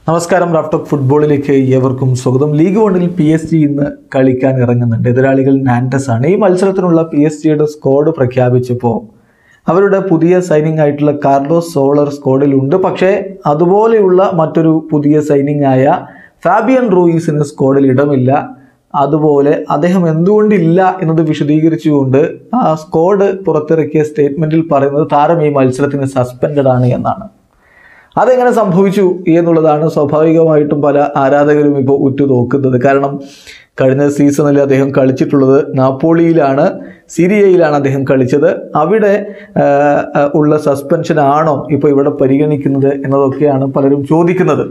നമസ്കാരം റാഫ്റ്റോക്ക് ഫുട്ബോളിലേക്ക് ഏവർക്കും സ്വാഗതം ലീഗ് വണ്ണിൽ പി എസ് ജി ഇന്ന് കളിക്കാൻ ഇറങ്ങുന്നുണ്ട് എതിരാളികൾ നാൻഡസ് ആണ് ഈ മത്സരത്തിനുള്ള പി എസ് ജിയുടെ സ്ക്വാഡ് പ്രഖ്യാപിച്ചപ്പോൾ അവരുടെ പുതിയ സൈനിങ് ആയിട്ടുള്ള കാർലോസ് സോളർ സ്ക്വാഡിലുണ്ട് പക്ഷേ അതുപോലെയുള്ള മറ്റൊരു പുതിയ സൈനിങ് ആയ ഫാബിയൻ റൂയിസിന് സ്ക്വാഡിൽ ഇടമില്ല അതുപോലെ അദ്ദേഹം എന്തുകൊണ്ടില്ല എന്നത് വിശദീകരിച്ചുകൊണ്ട് ആ സ്ക്വാഡ് പുറത്തിറക്കിയ സ്റ്റേറ്റ്മെന്റിൽ പറയുന്നത് താരം ഈ മത്സരത്തിന് സസ്പെൻഡഡ് ആണ് എന്നാണ് അതെങ്ങനെ സംഭവിച്ചു എന്നുള്ളതാണ് സ്വാഭാവികമായിട്ടും പല ആരാധകരും ഇപ്പോൾ ഉറ്റുനോക്കുന്നത് കാരണം കഴിഞ്ഞ സീസണിൽ അദ്ദേഹം കളിച്ചിട്ടുള്ളത് നാപ്പോളിയിലാണ് സിരിയയിലാണ് അദ്ദേഹം കളിച്ചത് അവിടെ ആ, ആ, ഉള്ള സസ്പെൻഷൻ ആണോ ഇപ്പോൾ ഇവിടെ പരിഗണിക്കുന്നത് എന്നതൊക്കെയാണ് പലരും ചോദിക്കുന്നത്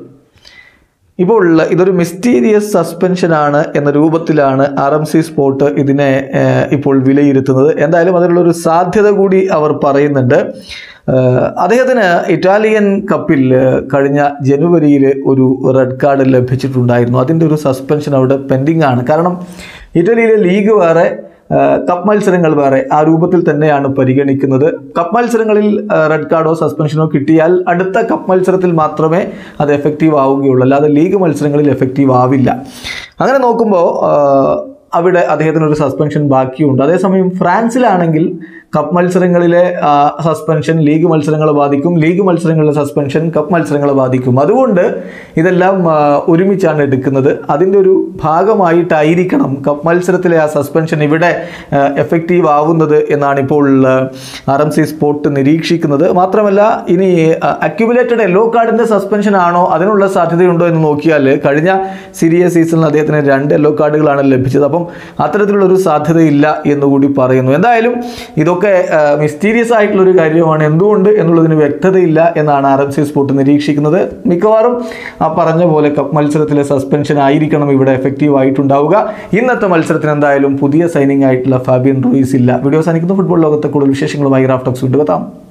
ഇപ്പോൾ ഇതൊരു മിസ്റ്റീരിയസ് സസ്പെൻഷൻ ആണ് എന്ന രൂപത്തിലാണ് ആർ എം സി സ്പോർട്ട് ഇതിനെ ഏഹ്, ഇപ്പോൾ വിലയിരുത്തുന്നത് എന്തായാലും അതിനുള്ളൊരു സാധ്യത കൂടി അവർ പറയുന്നുണ്ട് ഏഹ്, അദ്ദേഹത്തിന് ഇറ്റാലിയൻ കപ്പിൽ ഏഹ്, കഴിഞ്ഞ ജനുവരിയിൽ ഒരു റെഡ് കാർഡ് ലഭിച്ചിട്ടുണ്ടായിരുന്നു അതിൻ്റെ ഒരു സസ്പെൻഷൻ അവിടെ പെൻഡിങ് ആണ് കാരണം ഇറ്റലിയിലെ ലീഗ് വേറെ ഏഹ് കപ്പ് മത്സരങ്ങൾ വേറെ ആ രൂപത്തിൽ തന്നെയാണ് പരിഗണിക്കുന്നത് കപ്പ് മത്സരങ്ങളിൽ ഏഹ് റെഡ് കാർഡോ സസ്പെൻഷനോ കിട്ടിയാൽ അടുത്ത കപ്പ് മത്സരത്തിൽ മാത്രമേ അത് എഫക്റ്റീവ് ആവുകയുള്ളൂ അല്ലാതെ ലീഗ് മത്സരങ്ങളിൽ എഫക്റ്റീവ് ആവില്ല അങ്ങനെ നോക്കുമ്പോൾ ഏഹ് അവിടെ അദ്ദേഹത്തിന് ഒരു സസ്പെൻഷൻ ബാക്കിയുണ്ട് അതേസമയം ഫ്രാൻസിലാണെങ്കിൽ കപ്പ് മത്സരങ്ങളിലെ ആ, സസ്പെൻഷൻ ലീഗ് മത്സരങ്ങളെ ബാധിക്കും ലീഗ് മത്സരങ്ങളിലെ സസ്പെൻഷൻ കപ്പ് മത്സരങ്ങളെ ബാധിക്കും അതുകൊണ്ട് ഇതെല്ലാം ആ, ഒരുമിച്ചാണ് എടുക്കുന്നത് അതിൻ്റെ ഒരു ഭാഗമായിട്ടായിരിക്കണം കപ്പ് മത്സരത്തിലെ ആ സസ്പെൻഷൻ ഇവിടെ എഫക്റ്റീവ് ആവുന്നത് എന്നാണ് ഇപ്പോൾ ആർ എം സി സ്പോർട്ട് നിരീക്ഷിക്കുന്നത് മാത്രമല്ല ഇനി അക്യുമുലേറ്റഡ് യെല്ലോ കാർഡിൻ്റെ സസ്പെൻഷൻ ആണോ അതിനുള്ള സാധ്യതയുണ്ടോ എന്ന് നോക്കിയാൽ കഴിഞ്ഞ സിരിയ സീസണിൽ അദ്ദേഹത്തിന് രണ്ട് യെല്ലോ കാർഡുകളാണ് ലഭിച്ചത് അപ്പം അത്തരത്തിലുള്ള ഒരു സാധ്യതയില്ല എന്നുകൂടി പറയുന്നു എന്തായാലും ഇതൊക്കെ മിസ്റ്റീരിയസ് ആയിട്ടുള്ള ഒരു കാര്യമാണ് എന്തുകൊണ്ട് എന്നുള്ളതിന് വ്യക്തതയില്ല എന്നാണ് ആർ എം സി സ്പോർട്ട് നിരീക്ഷിക്കുന്നത് മിക്കവാറും ആ പറഞ്ഞ പോലെ കപ്പ് മത്സരത്തിലെ സസ്പെൻഷൻ ആയിരിക്കണം ഇവിടെ എഫക്റ്റീവ് ആയിട്ടുണ്ടാവുക ഇന്നത്തെ മത്സരത്തിന് എന്തായാലും പുതിയ സൈനിങ് ആയിട്ടുള്ള ഫാബിയൻ റൂയിസ് ഇല്ല വീഡിയോ സാധിക്കുന്ന ഫുട്ബോൾ ലോകത്തെ കൂടുതൽ വിശേഷങ്ങളുമായി റാഫ്റ്റോക്സ് വിട്ടുവെത്താം